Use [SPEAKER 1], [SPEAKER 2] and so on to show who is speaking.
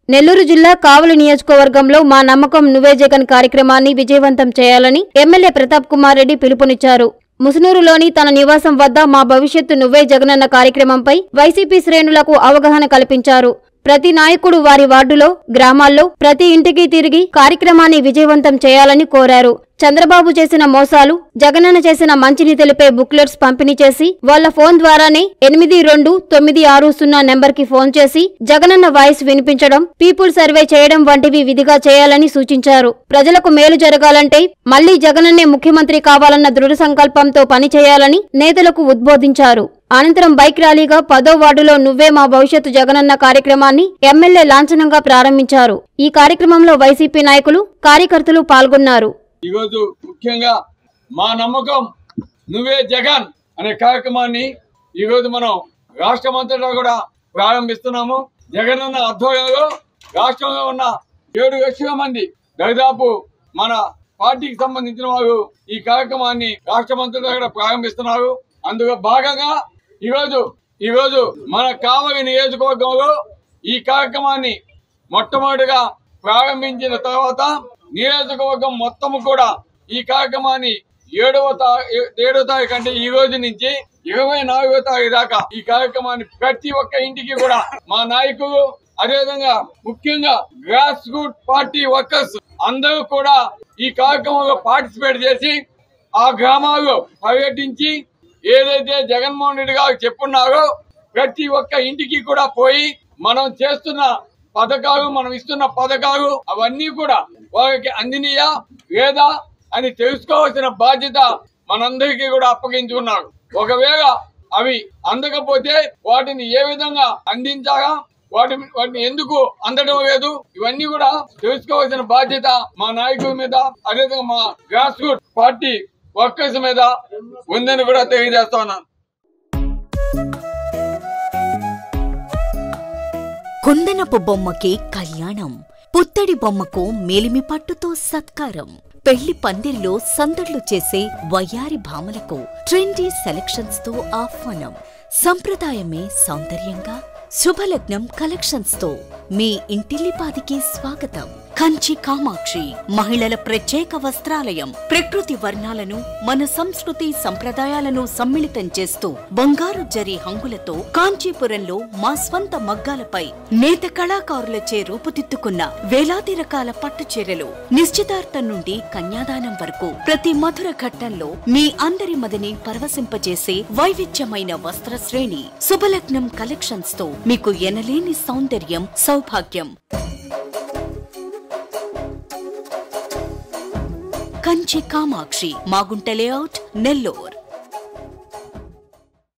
[SPEAKER 1] నెల్లూరు జిల్లా కావలి నియోజకవర్గంలో మా నమ్మకం నువ్వే జగన్ కార్యక్రమాన్ని విజయవంతం చేయాలని ఎమ్మెల్యే ప్రతాప్ కుమార్ రెడ్డి పిలుపునిచ్చారు ముసునూరులోని తన నివాసం వద్ద మా భవిష్యత్తు నువ్వే జగనన్న కార్యక్రమంపై వైసీపీ శ్రేణులకు అవగాహన కల్పించారు ప్రతి నాయకుడు వారి వార్డులో గ్రామాల్లో ప్రతి ఇంటికి తిరిగి కార్యక్రమాన్ని విజయవంతం చేయాలని కోరారు చంద్రబాబు చేసిన మోసాలు జగనన్న చేసిన మంచిని తెలిపే బుక్లెట్స్ పంపిణీ చేసి వాళ్ల ఫోన్ ద్వారానే ఎనిమిది రెండు తొమ్మిది ఆరు సున్నా నెంబర్ కి ఫోన్ చేసి జగనన్న వాయిస్ వినిపించడం పీపుల్ సర్వే చేయడం వంటివి విధిగా చేయాలని సూచించారు ప్రజలకు మేలు జరగాలంటే మళ్లీ జగనన్నే ముఖ్యమంత్రి కావాలన్న దృఢ సంకల్పంతో పనిచేయాలని నేతలకు ఉద్బోధించారు అనంతరం బైక్ ర్యాలీగా పదో వార్డులో నువ్వే మా భవిష్యత్తు జగనన్న కార్యక్రమాన్ని ఎమ్మెల్యే లాంఛనంగా ప్రారంభించారు ఈ కార్యక్రమంలో వైసీపీ నాయకులు కార్యకర్తలు పాల్గొన్నారు
[SPEAKER 2] ఈరోజు ముఖ్యంగా మా నమ్మకం నువ్వే జగన్ అనే కార్యక్రమాన్ని ఈరోజు మనం రాష్ట్రమంతటా కూడా ప్రారంభిస్తున్నాము జగన్ అన్న ఆధ్వర్యంలో రాష్ట్రంలో ఉన్న ఏడు లక్షల మంది దాదాపు మన పార్టీకి సంబంధించిన వారు ఈ కార్యక్రమాన్ని రాష్ట్రమంతటా కూడా ప్రారంభిస్తున్నారు అందులో భాగంగా ఈరోజు ఈరోజు మన కావలి నియోజకవర్గంలో ఈ కార్యక్రమాన్ని మొట్టమొదటిగా ప్రారంభించిన తర్వాత నియోజకవర్గం మొత్తం కూడా ఈ కార్యక్రమాన్ని ఏడవ తా- ఏ- ఏడవ తారీఖు అంటే ఈ రోజు నుంచి ఇరవై నాలుగో తారీఖు దాకా ఈ కార్యక్రమాన్ని ప్రతి ఒక్క ఇంటికి కూడా మా నాయకులు అదేవిధంగా ముఖ్యంగా గ్రాస్ రూట్ పార్టీ వర్కర్స్ అందరూ కూడా ఈ కార్యక్రమంలో పార్టిసిపేట్ చేసి ఆ గ్రామాల్లో పర్యటించి ఏదైతే జగన్మోహన్ రెడ్డి గారు చెప్పున్నారో ప్రతి ఒక్క ఇంటికి కూడా పోయి మనం చేస్తున్న పథకాలు మనం ఇస్తున్న పథకాలు అవన్నీ కూడా వారికి అందినయా లేదా అని తెలుసుకోవాల్సిన బాధ్యత మనందరికీ కూడా అప్పగించుకున్నారు ఒకవేళ అవి అందకపోతే వాటిని ఏ విధంగా అందించాలా వాటి వాటిని ఎందుకు అందడం లేదు ఇవన్నీ కూడా తెలుసుకోవాల్సిన బాధ్యత మా నాయకుల మీద అదేవిధంగా మా గ్రాస్ రూట్ పార్టీ వర్కర్స్ మీద ఉందని కూడా తెలియజేస్తా ఉన్నాను
[SPEAKER 3] కుందనపు బొమ్మకి కళ్యాణం పుత్తడి బొమ్మకు మేలిమి పట్టుతో సత్కారం పెళ్లి పందిర్లో సందడ్లు చేసే వయ్యారి భామలకు ట్రెండీ సెలక్షన్స్ తో ఆహ్వానం సంప్రదాయమే సౌందర్యంగా శుభలగ్నం కలెక్షన్స్ తో మీ ఇంటిల్లిపాదికి స్వాగతం కంచి కామాక్షి మహిళల ప్రత్యేక వస్త్రాలయం ప్రకృతి వర్ణాలను మన సంస్కృతి సంప్రదాయాలను సమ్మిళితం చేస్తూ బంగారు జరి హంగులతో కాంచీపురంలో మా స్వంత మగ్గాలపై నేత కళాకారులచే రూపుదిద్దుకున్న వేలాది రకాల పట్టు చీరలు నిశ్చితార్థం నుండి కన్యాదానం వరకు ప్రతి మధుర ఘట్టంలో మీ అందరి మదిని పరవశింపజేసే వైవిధ్యమైన వస్త్ర శ్రేణి శుభలగ్నం కలెక్షన్స్ తో మీకు ఎనలేని సౌందర్యం సౌభాగ్యం కంచి కామాక్షి మాగుంట లేఅవుట్ నెల్లూర్